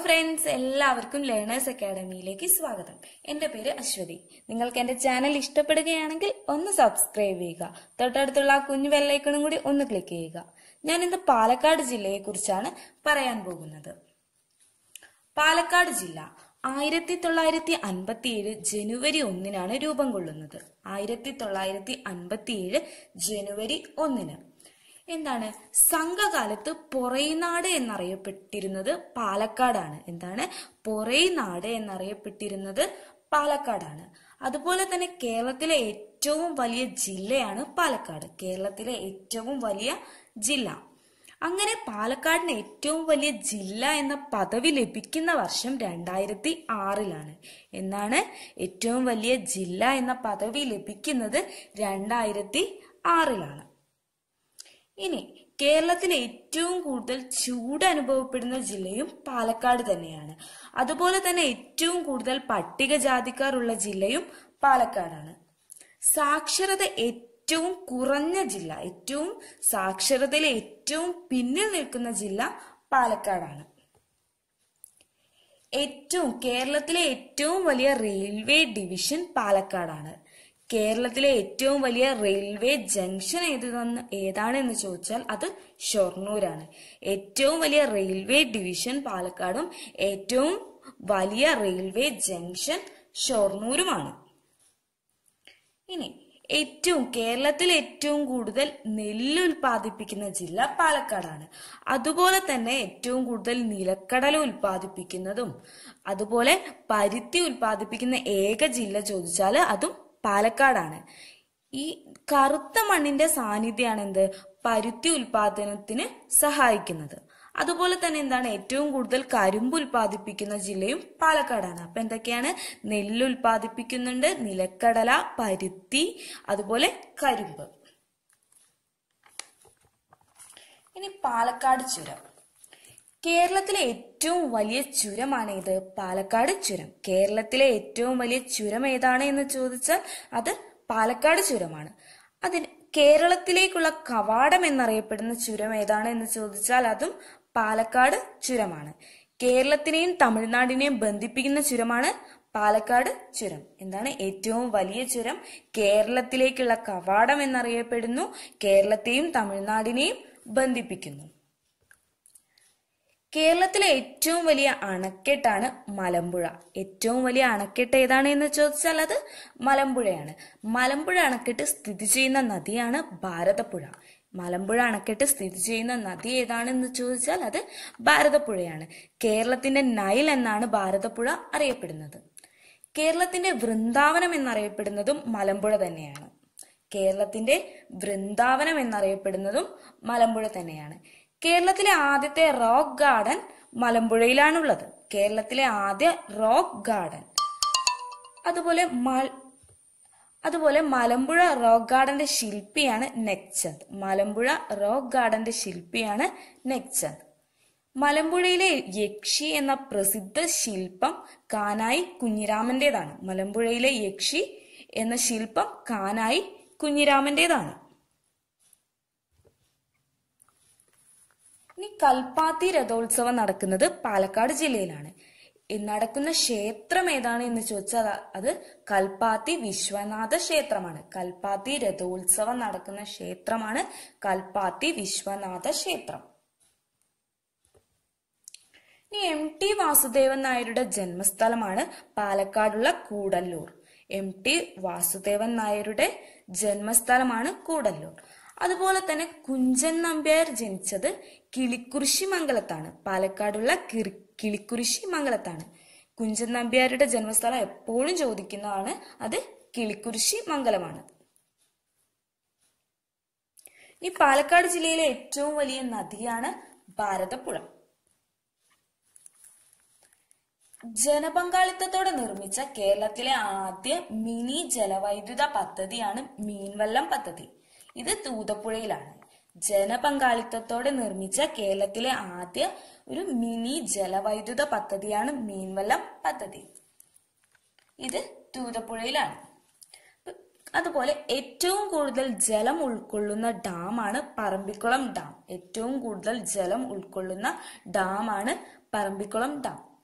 friends എല്ലാവർക്കും learners അക്കാഡമിയിലേക്ക് സ്വാഗതം എന്റെ പേര് അശ്വതി നിങ്ങൾക്ക് എന്റെ ചാനൽ ഇഷ്ടപ്പെടുകയാണെങ്കിൽ ഒന്ന് സബ്സ്ക്രൈബ് ചെയ്യുക തൊട്ടടുത്തുള്ള ആ കുഞ്ഞു ബെല്ലൈക്കണും കൂടി ഒന്ന് ക്ലിക്ക് ചെയ്യുക ഞാൻ ഇന്ന് പാലക്കാട് ജില്ലയെ കുറിച്ചാണ് പറയാൻ പോകുന്നത് പാലക്കാട് ജില്ല ആയിരത്തി തൊള്ളായിരത്തി അൻപത്തിയേഴ് ജനുവരി ഒന്നിനാണ് രൂപം കൊള്ളുന്നത് ആയിരത്തി തൊള്ളായിരത്തി അൻപത്തിയേഴ് ജനുവരി ഒന്നിന് എന്താണ് സംഘകാലത്ത് പൊറൈനാട് എന്നറിയപ്പെട്ടിരുന്നത് പാലക്കാടാണ് എന്താണ് പൊറൈനാട് എന്നറിയപ്പെട്ടിരുന്നത് പാലക്കാടാണ് അതുപോലെ തന്നെ കേരളത്തിലെ ഏറ്റവും വലിയ ജില്ലയാണ് പാലക്കാട് കേരളത്തിലെ ഏറ്റവും വലിയ ജില്ല അങ്ങനെ പാലക്കാടിന് ഏറ്റവും വലിയ ജില്ല എന്ന പദവി ലഭിക്കുന്ന വർഷം രണ്ടായിരത്തി ആറിലാണ് എന്നാണ് ഏറ്റവും വലിയ ജില്ല എന്ന പദവി ലഭിക്കുന്നത് രണ്ടായിരത്തി ആറിലാണ് ഇനി കേരളത്തിൽ ഏറ്റവും കൂടുതൽ ചൂട് അനുഭവപ്പെടുന്ന ജില്ലയും പാലക്കാട് തന്നെയാണ് അതുപോലെ തന്നെ ഏറ്റവും കൂടുതൽ പട്ടികജാതിക്കാർ ഉള്ള ജില്ലയും പാലക്കാടാണ് സാക്ഷരത ഏറ്റവും കുറഞ്ഞ ജില്ല ഏറ്റവും സാക്ഷരതയിലെ ഏറ്റവും പിന്നിൽ നിൽക്കുന്ന ജില്ല പാലക്കാടാണ് ഏറ്റവും കേരളത്തിലെ ഏറ്റവും വലിയ റെയിൽവേ ഡിവിഷൻ പാലക്കാടാണ് കേരളത്തിലെ ഏറ്റവും വലിയ റെയിൽവേ ജംഗ്ഷൻ ഏതെന്ന് ഏതാണെന്ന് ചോദിച്ചാൽ അത് ഷൊർണൂരാണ് ഏറ്റവും വലിയ റെയിൽവേ ഡിവിഷൻ പാലക്കാടും ഏറ്റവും വലിയ റെയിൽവേ ജംഗ്ഷൻ ഷൊർണൂരുമാണ് ഇനി ഏറ്റവും കേരളത്തിൽ ഏറ്റവും കൂടുതൽ നെല്ല് ഉൽപ്പാദിപ്പിക്കുന്ന ജില്ല പാലക്കാടാണ് അതുപോലെ തന്നെ ഏറ്റവും കൂടുതൽ നിലക്കടല ഉൽപ്പാദിപ്പിക്കുന്നതും അതുപോലെ പരുത്തി ഉൽപ്പാദിപ്പിക്കുന്ന ഏക ജില്ല ചോദിച്ചാൽ അതും പാലക്കാടാണ് ഈ കറുത്ത മണ്ണിന്റെ സാന്നിധ്യമാണ് എന്ത് പരുത്തി ഉൽപാദനത്തിന് സഹായിക്കുന്നത് അതുപോലെ തന്നെ എന്താണ് ഏറ്റവും കൂടുതൽ കരിമ്പ് ഉൽപ്പാദിപ്പിക്കുന്ന ജില്ലയും പാലക്കാടാണ് അപ്പൊ എന്തൊക്കെയാണ് നെല്ല് ഉൽപ്പാദിപ്പിക്കുന്നുണ്ട് നിലക്കടല പരുത്തി അതുപോലെ കരിമ്പ് ഇനി പാലക്കാട് ചുരം കേരളത്തിലെ ഏറ്റവും വലിയ ചുരമാണ് ഇത് പാലക്കാട് ചുരം കേരളത്തിലെ ഏറ്റവും വലിയ ചുരം ഏതാണ് എന്ന് ചോദിച്ചാൽ അത് പാലക്കാട് ചുരമാണ് അതിന് കേരളത്തിലേക്കുള്ള കവാടം എന്നറിയപ്പെടുന്ന ചുരം ഏതാണ് എന്ന് ചോദിച്ചാൽ അതും പാലക്കാട് ചുരമാണ് കേരളത്തിനെയും തമിഴ്നാടിനെയും ബന്ധിപ്പിക്കുന്ന ചുരമാണ് പാലക്കാട് ചുരം എന്താണ് ഏറ്റവും വലിയ ചുരം കേരളത്തിലേക്കുള്ള കവാടം എന്നറിയപ്പെടുന്നു കേരളത്തെയും തമിഴ്നാടിനെയും ബന്ധിപ്പിക്കുന്നു കേരളത്തിലെ ഏറ്റവും വലിയ അണക്കെട്ടാണ് മലമ്പുഴ ഏറ്റവും വലിയ അണക്കെട്ട് ഏതാണ് എന്ന് ചോദിച്ചാൽ അത് മലമ്പുഴയാണ് മലമ്പുഴ അണക്കെട്ട് സ്ഥിതി ചെയ്യുന്ന നദിയാണ് ഭാരതപ്പുഴ മലമ്പുഴ അണക്കെട്ട് സ്ഥിതി ചെയ്യുന്ന നദി ഏതാണെന്ന് ചോദിച്ചാൽ അത് ഭാരതപ്പുഴയാണ് കേരളത്തിന്റെ നൈൽ എന്നാണ് ഭാരതപ്പുഴ അറിയപ്പെടുന്നത് കേരളത്തിന്റെ വൃന്ദാവനം എന്നറിയപ്പെടുന്നതും മലമ്പുഴ തന്നെയാണ് കേരളത്തിന്റെ വൃന്ദാവനം എന്നറിയപ്പെടുന്നതും മലമ്പുഴ തന്നെയാണ് കേരളത്തിലെ ആദ്യത്തെ റോക്ക് ഗാർഡൻ മലമ്പുഴയിലാണുള്ളത് കേരളത്തിലെ ആദ്യ റോക്ക് ഗാർഡൻ അതുപോലെ അതുപോലെ മലമ്പുഴ റോക്ക് ഗാർഡന്റെ ശില്പിയാണ് നെക്ചന്ദ് മലമ്പുഴ റോക്ക് ഗാർഡന്റെ ശില്പിയാണ് നെക്ചന്ദ് മലമ്പുഴയിലെ യക്ഷി എന്ന പ്രസിദ്ധ ശില്പം കാനായി കുഞ്ഞിരാമന്റേതാണ് മലമ്പുഴയിലെ യക്ഷി എന്ന ശില്പം കാനായി കുഞ്ഞിരാമന്റേതാണ് ഇനി കൽപ്പാത്തി രഥോത്സവം നടക്കുന്നത് പാലക്കാട് ജില്ലയിലാണ് നടക്കുന്ന ക്ഷേത്രം ഏതാണ് എന്ന് ചോദിച്ചാൽ അത് കൽപ്പാത്തി വിശ്വനാഥ ക്ഷേത്രമാണ് കൽപ്പാത്തി രഥോത്സവം നടക്കുന്ന ക്ഷേത്രമാണ് കൽപ്പാത്തി വിശ്വനാഥ ക്ഷേത്രം ഇനി എം ടി വാസുദേവൻ നായരുടെ ജന്മസ്ഥലമാണ് പാലക്കാടുള്ള കൂടല്ലൂർ എം ടി വാസുദേവൻ നായരുടെ ജന്മസ്ഥലമാണ് കൂടല്ലൂർ അതുപോലെ തന്നെ കുഞ്ചൻ നമ്പ്യാർ ജനിച്ചത് കിളിക്കുറിശി മംഗലത്താണ് പാലക്കാടുള്ള കിളിക്കുറിശി മംഗലത്താണ് കുഞ്ചൻ നമ്പ്യാരുടെ ജന്മസ്ഥലം എപ്പോഴും ചോദിക്കുന്നതാണ് അത് കിളിക്കുറിശി മംഗലമാണ് ഈ പാലക്കാട് ജില്ലയിലെ ഏറ്റവും വലിയ നദിയാണ് ഭാരതപ്പുഴ ജനപങ്കാളിത്തത്തോടെ നിർമ്മിച്ച കേരളത്തിലെ ആദ്യ മിനി ജലവൈദ്യുത പദ്ധതിയാണ് മീൻവല്ലം പദ്ധതി ഇത് തൂതപ്പുഴയിലാണ് ജനപങ്കാളിത്തത്തോടെ നിർമ്മിച്ച കേരളത്തിലെ ആദ്യ ഒരു മിനി ജലവൈദ്യുത പദ്ധതിയാണ് മീൻവല്ലം പദ്ധതി ഇത് തൂതപ്പുഴയിലാണ് അതുപോലെ ഏറ്റവും കൂടുതൽ ജലം ഉൾക്കൊള്ളുന്ന ഡാമാണ് പറമ്പിക്കുളം ഡാം ഏറ്റവും കൂടുതൽ ജലം ഉൾക്കൊള്ളുന്ന ഡാമാണ് പറമ്പിക്കുളം ഡാം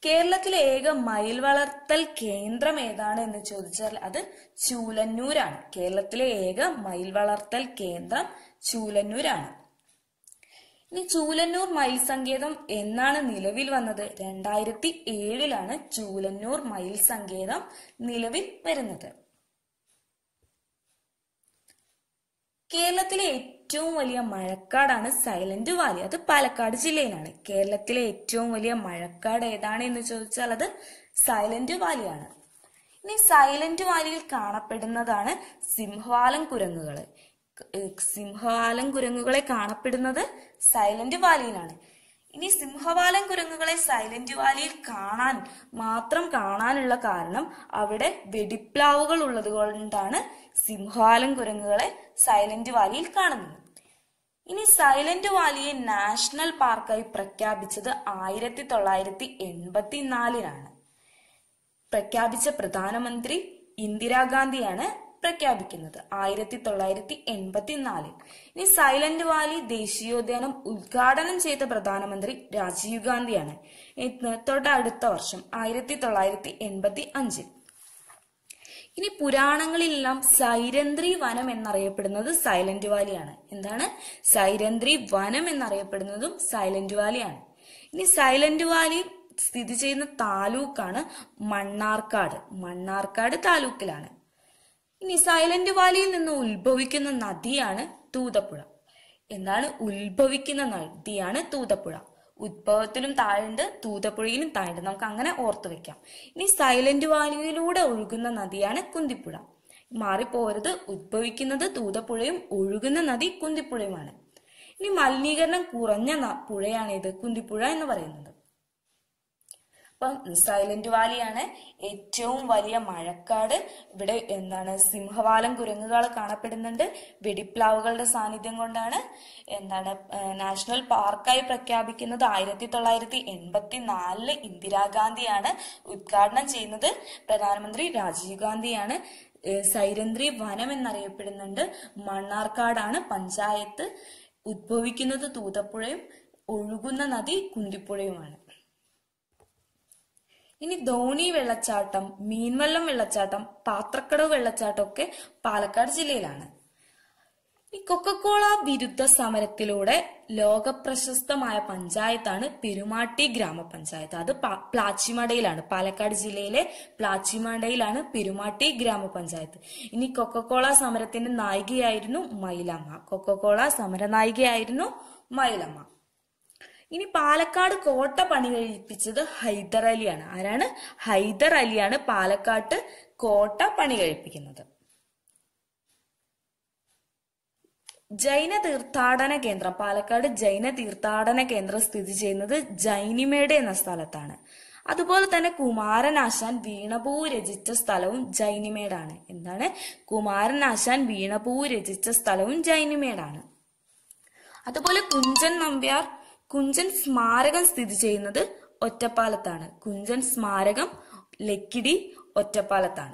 കേരളത്തിലെ ഏക മയിൽ വളർത്തൽ കേന്ദ്രം ഏതാണ് എന്ന് ചോദിച്ചാൽ അത് ചൂലന്നൂരാണ് കേരളത്തിലെ ഏക മയിൽ വളർത്തൽ കേന്ദ്രം ചൂലന്നൂരാണ് ഇനി ചൂലന്നൂർ മയിൽ സങ്കേതം എന്നാണ് നിലവിൽ വന്നത് രണ്ടായിരത്തി ഏഴിലാണ് ചൂലന്നൂർ മയിൽ സങ്കേതം നിലവിൽ വരുന്നത് കേരളത്തിലെ ഏറ്റവും വലിയ മഴക്കാടാണ് സൈലന്റ് വാലി അത് പാലക്കാട് ജില്ലയിലാണ് കേരളത്തിലെ ഏറ്റവും വലിയ മഴക്കാട് ഏതാണ് എന്ന് ചോദിച്ചാൽ അത് സൈലന്റ് വാലിയാണ് ഇനി സൈലന്റ് വാലിയിൽ കാണപ്പെടുന്നതാണ് സിംഹവാലം കുരങ്ങുകള് സിംഹവാലം കുരങ്ങുകളെ കാണപ്പെടുന്നത് സൈലന്റ് വാലിയിലാണ് ഇനി സിംഹവാലം കുരങ്ങുകളെ സൈലന്റ് വാലിയിൽ കാണാൻ മാത്രം കാണാനുള്ള കാരണം അവിടെ വെടിപ്ലാവുകൾ ഉള്ളത് കൊണ്ടാണ് സിംഹവാലം കുരങ്ങുകളെ സൈലന്റ് വാലിയിൽ കാണുന്നത് ഇനി സൈലന്റ് വാലിയെ നാഷണൽ പാർക്കായി പ്രഖ്യാപിച്ചത് ആയിരത്തി തൊള്ളായിരത്തി എൺപത്തിനാലിലാണ് പ്രഖ്യാപിച്ച പ്രധാനമന്ത്രി ഇന്ദിരാഗാന്ധിയാണ് പ്രഖ്യാപിക്കുന്നത് ആയിരത്തി തൊള്ളായിരത്തി എൺപത്തിനാലിൽ ഇനി സൈലന്റ് വാലി ദേശീയോദ്യാനം ഉദ്ഘാടനം ചെയ്ത പ്രധാനമന്ത്രി രാജീവ് ഗാന്ധിയാണ് ഇന്ന് തൊട്ടടുത്ത വർഷം ആയിരത്തി തൊള്ളായിരത്തി എൺപത്തി അഞ്ചിൽ ഇനി പുരാണങ്ങളിലെല്ലാം സൈരന്ത്രി വനം എന്നറിയപ്പെടുന്നത് സൈലന്റ് വാലിയാണ് എന്താണ് സൈരന്ത്രി വനം എന്നറിയപ്പെടുന്നതും സൈലന്റ് വാലിയാണ് ഇനി സൈലന്റ് വാലി സ്ഥിതി ചെയ്യുന്ന താലൂക്കാണ് മണ്ണാർക്കാട് മണ്ണാർക്കാട് താലൂക്കിലാണ് ഇനി സൈലന്റ് വാലിയിൽ നിന്ന് ഉത്ഭവിക്കുന്ന നദിയാണ് തൂതപ്പുഴ എന്താണ് ഉത്ഭവിക്കുന്ന നദിയാണ് തൂതപ്പുഴ ഉദ്ഭവത്തിലും താഴുണ്ട് തൂതപ്പുഴയിലും താഴുണ്ട് നമുക്ക് അങ്ങനെ ഓർത്തു വെക്കാം ഇനി സൈലന്റ് വാലിയിലൂടെ ഒഴുകുന്ന നദിയാണ് കുന്തിപ്പുഴ മാറിപ്പോരുത് ഉദ്ഭവിക്കുന്നത് തൂതപ്പുഴയും ഒഴുകുന്ന നദി കുന്തിപ്പുഴയുമാണ് ഇനി മലിനീകരണം കുറഞ്ഞ ന- പുഴയാണ് ഇത് കുന്തിപ്പുഴ എന്ന് പറയുന്നത് അപ്പം സൈലന്റ് വാലിയാണ് ഏറ്റവും വലിയ മഴക്കാട് ഇവിടെ എന്താണ് സിംഹവാലം കുരങ്ങുകൾ കാണപ്പെടുന്നുണ്ട് വെടിപ്ലാവുകളുടെ സാന്നിധ്യം കൊണ്ടാണ് എന്താണ് ഏഹ്, നാഷണൽ പാർക്കായി പ്രഖ്യാപിക്കുന്നത് ആയിരത്തി തൊള്ളായിരത്തി എൺപത്തി നാലില് ഇന്ദിരാഗാന്ധിയാണ് ഉദ്ഘാടനം ചെയ്യുന്നത് പ്രധാനമന്ത്രി രാജീവ് ഗാന്ധിയാണ് ഏഹ്, സൈരന്ത്രി വനം എന്നറിയപ്പെടുന്നുണ്ട് മണ്ണാർക്കാടാണ് പഞ്ചായത്ത് ഉദ്ഭവിക്കുന്നത് തൂതപ്പുഴയും ഒഴുകുന്ന നദി കുന്തിപ്പുഴയുമാണ് ഇനി ധോണി വെള്ളച്ചാട്ടം മീൻവള്ളം വെള്ളച്ചാട്ടം പാത്രക്കടവ് വെള്ളച്ചാട്ടം ഒക്കെ പാലക്കാട് ജില്ലയിലാണ് ഈ കൊക്കക്കോള വിരുദ്ധ സമരത്തിലൂടെ ലോകപ്രശസ്തമായ പഞ്ചായത്താണ് പെരുമാട്ടി ഗ്രാമപഞ്ചായത്ത് അത് പ- പ്ലാച്ചിമടയിലാണ് പാലക്കാട് ജില്ലയിലെ പ്ലാച്ചിമടയിലാണ് പെരുമാട്ടി ഗ്രാമപഞ്ചായത്ത് ഇനി കൊക്കക്കോള സമരത്തിന്റെ നായികയായിരുന്നു മൈലമ്മ കൊക്കക്കോള സമര നായികയായിരുന്നു മൈലമ്മ ഇനി പാലക്കാട് കോട്ട പണി കഴിപ്പിച്ചത് ഹൈദർ അലിയാണ് ആരാണ് ഹൈദർ അലിയാണ് പാലക്കാട്ട് കോട്ട പണി കഴിപ്പിക്കുന്നത് ജൈന തീർത്ഥാടന കേന്ദ്രം പാലക്കാട് ജൈന തീർത്ഥാടന കേന്ദ്രം സ്ഥിതി ചെയ്യുന്നത് ജൈനിമേട് എന്ന സ്ഥലത്താണ് അതുപോലെ തന്നെ കുമാരനാശാൻ വീണപൂ രചിച്ച സ്ഥലവും ജൈനിമേടാണ് എന്താണ് കുമാരനാശാൻ വീണപൂ രചിച്ച സ്ഥലവും ജൈനിമേടാണ് അതുപോലെ കുഞ്ചൻ നമ്പ്യാർ കുഞ്ചൻ സ്മാരകം സ്ഥിതി ചെയ്യുന്നത് ഒറ്റപ്പാലത്താണ് കുഞ്ചൻ സ്മാരകം ലക്കിടി ഒറ്റപ്പാലത്താണ്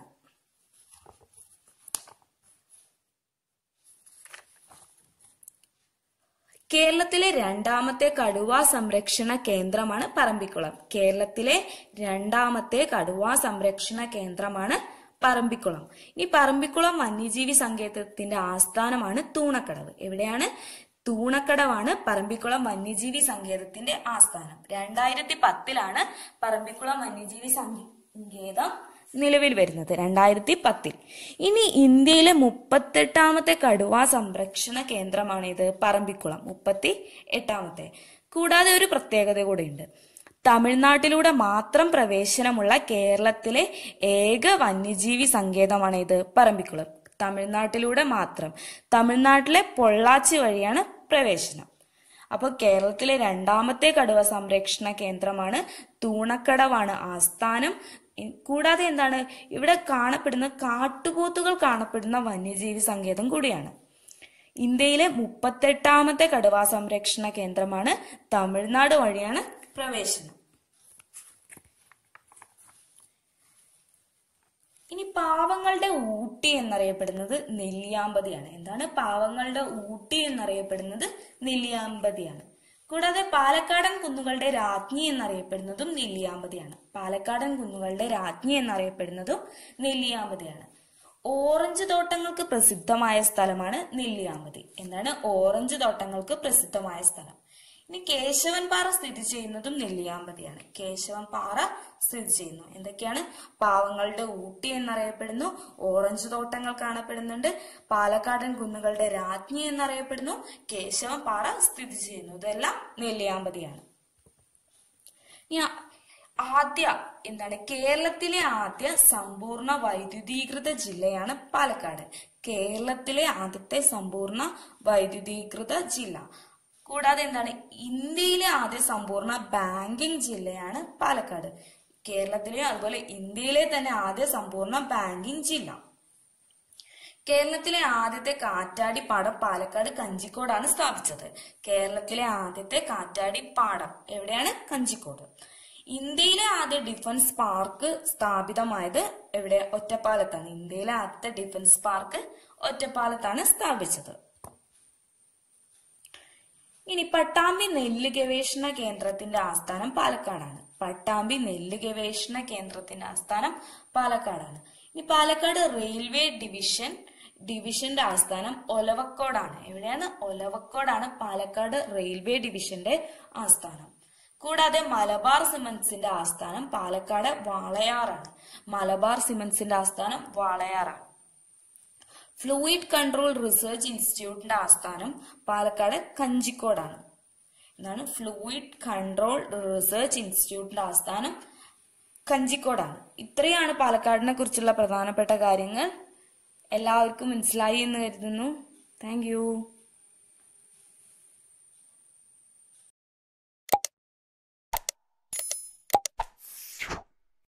കേരളത്തിലെ രണ്ടാമത്തെ കടുവാ സംരക്ഷണ കേന്ദ്രമാണ് പറമ്പിക്കുളം കേരളത്തിലെ രണ്ടാമത്തെ കടുവാ സംരക്ഷണ കേന്ദ്രമാണ് പറമ്പിക്കുളം ഈ പറമ്പിക്കുളം വന്യജീവി സങ്കേതത്തിന്റെ ആസ്ഥാനമാണ് തൂണക്കടവ് എവിടെയാണ് തൂണക്കടവാണ് പറമ്പിക്കുളം വന്യജീവി സങ്കേതത്തിന്റെ ആസ്ഥാനം രണ്ടായിരത്തി പത്തിലാണ് പറമ്പിക്കുളം വന്യജീവി സങ്കേതം നിലവിൽ വരുന്നത് രണ്ടായിരത്തി പത്തിൽ ഇനി ഇന്ത്യയിലെ മുപ്പത്തെട്ടാമത്തെ കടുവാ സംരക്ഷണ കേന്ദ്രമാണ് ഇത് പറമ്പിക്കുളം മുപ്പത്തി എട്ടാമത്തെ കൂടാതെ ഒരു പ്രത്യേകത കൂടെയുണ്ട് തമിഴ്നാട്ടിലൂടെ മാത്രം പ്രവേശനമുള്ള കേരളത്തിലെ ഏക വന്യജീവി സങ്കേതമാണ് ഇത് പറമ്പിക്കുളം തമിഴ്നാട്ടിലൂടെ മാത്രം തമിഴ്നാട്ടിലെ പൊള്ളാച്ചി വഴിയാണ് പ്രവേശനം അപ്പോൾ കേരളത്തിലെ രണ്ടാമത്തെ കടുവ സംരക്ഷണ കേന്ദ്രമാണ് തൂണക്കടവാണ് ആസ്ഥാനം ഇ- കൂടാതെ എന്താണ് ഇവിടെ കാണപ്പെടുന്ന കാട്ടുപോത്തുകൾ കാണപ്പെടുന്ന വന്യജീവി സങ്കേതം കൂടിയാണ് ഇന്ത്യയിലെ മുപ്പത്തെട്ടാമത്തെ കടുവാ സംരക്ഷണ കേന്ദ്രമാണ് തമിഴ്നാട് വഴിയാണ് പ്രവേശനം ഇനി പാവങ്ങളുടെ ഊട്ടി എന്നറിയപ്പെടുന്നത് നെല്ലിയാമ്പതിയാണ് എന്താണ് പാവങ്ങളുടെ ഊട്ടി എന്നറിയപ്പെടുന്നത് നെല്ലിയാമ്പതിയാണ് കൂടാതെ പാലക്കാടൻ കുന്നുകളുടെ രാജ്ഞി എന്നറിയപ്പെടുന്നതും നെല്ലിയാമ്പതിയാണ് പാലക്കാടൻ കുന്നുകളുടെ രാജ്ഞി എന്നറിയപ്പെടുന്നതും നെല്ലിയാമ്പതിയാണ് ഓറഞ്ച് തോട്ടങ്ങൾക്ക് പ്രസിദ്ധമായ സ്ഥലമാണ് നെല്ലിയാമ്പതി എന്താണ് ഓറഞ്ച് തോട്ടങ്ങൾക്ക് പ്രസിദ്ധമായ സ്ഥലം ഇനി കേശവൻ പാറ സ്ഥിതി ചെയ്യുന്നതും നെല്ലിയാമ്പതിയാണ് കേശവൻ പാറ സ്ഥിതി ചെയ്യുന്നു എന്തൊക്കെയാണ് പാവങ്ങളുടെ ഊട്ടി എന്നറിയപ്പെടുന്നു ഓറഞ്ച് തോട്ടങ്ങൾ കാണപ്പെടുന്നുണ്ട് പാലക്കാടൻ കുന്നുകളുടെ രാജ്ഞി എന്നറിയപ്പെടുന്നു കേശവൻ പാറ സ്ഥിതി ചെയ്യുന്നു ഇതെല്ലാം നെല്ലിയാമ്പതിയാണ് ഇനി ആദ്യ എന്താണ് കേരളത്തിലെ ആദ്യ സമ്പൂർണ്ണ വൈദ്യുതീകൃത ജില്ലയാണ് പാലക്കാട് കേരളത്തിലെ ആദ്യത്തെ സമ്പൂർണ്ണ വൈദ്യുതീകൃത ജില്ല കൂടാതെ എന്താണ് ഇന്ത്യയിലെ ആദ്യ സമ്പൂർണ്ണ ബാങ്കിംഗ് ജില്ലയാണ് പാലക്കാട് കേരളത്തിലെ അതുപോലെ ഇന്ത്യയിലെ തന്നെ ആദ്യ സമ്പൂർണ്ണ ബാങ്കിംഗ് ജില്ല കേരളത്തിലെ ആദ്യത്തെ കാറ്റാടി പാടം പാലക്കാട് കഞ്ചിക്കോടാണ് സ്ഥാപിച്ചത് കേരളത്തിലെ ആദ്യത്തെ കാറ്റാടി പാടം എവിടെയാണ് കഞ്ചിക്കോട് ഇന്ത്യയിലെ ആദ്യ ഡിഫൻസ് പാർക്ക് സ്ഥാപിതമായത് എവിടെ ഒറ്റപ്പാലത്താണ് ഇന്ത്യയിലെ ആദ്യത്തെ ഡിഫൻസ് പാർക്ക് ഒറ്റപ്പാലത്താണ് സ്ഥാപിച്ചത് ഇനി പട്ടാമ്പി നെല്ല് ഗവേഷണ കേന്ദ്രത്തിന്റെ ആസ്ഥാനം പാലക്കാടാണ് പട്ടാമ്പി നെല്ല് ഗവേഷണ കേന്ദ്രത്തിന്റെ ആസ്ഥാനം പാലക്കാടാണ് ഇനി പാലക്കാട് റെയിൽവേ ഡിവിഷൻ ഡിവിഷന്റെ ആസ്ഥാനം ഒലവക്കോടാണ് എവിടെയാണ് ഒലവക്കോടാണ് പാലക്കാട് റെയിൽവേ ഡിവിഷന്റെ ആസ്ഥാനം കൂടാതെ മലബാർ സിമന്റ്സിന്റെ ആസ്ഥാനം പാലക്കാട് വാളയാറാണ് മലബാർ സിമന്റ്സിന്റെ ആസ്ഥാനം വാളയാറാണ് ഫ്ലൂയിഡ് കൺട്രോൾ റിസർച്ച് ഇൻസ്റ്റിറ്റ്യൂട്ടിന്റെ ആസ്ഥാനം പാലക്കാട് കഞ്ചിക്കോടാണ് എന്നാണ് ഫ്ലൂയിഡ് കൺട്രോൾ റിസർച്ച് ഇൻസ്റ്റിറ്റ്യൂട്ടിന്റെ ആസ്ഥാനം കഞ്ചിക്കോടാണ് ഇത്രയാണ് പാലക്കാടിനെ കുറിച്ചുള്ള പ്രധാനപ്പെട്ട കാര്യങ്ങൾ എല്ലാവർക്കും മനസ്സിലായി എന്ന് കരുതുന്നു താങ്ക്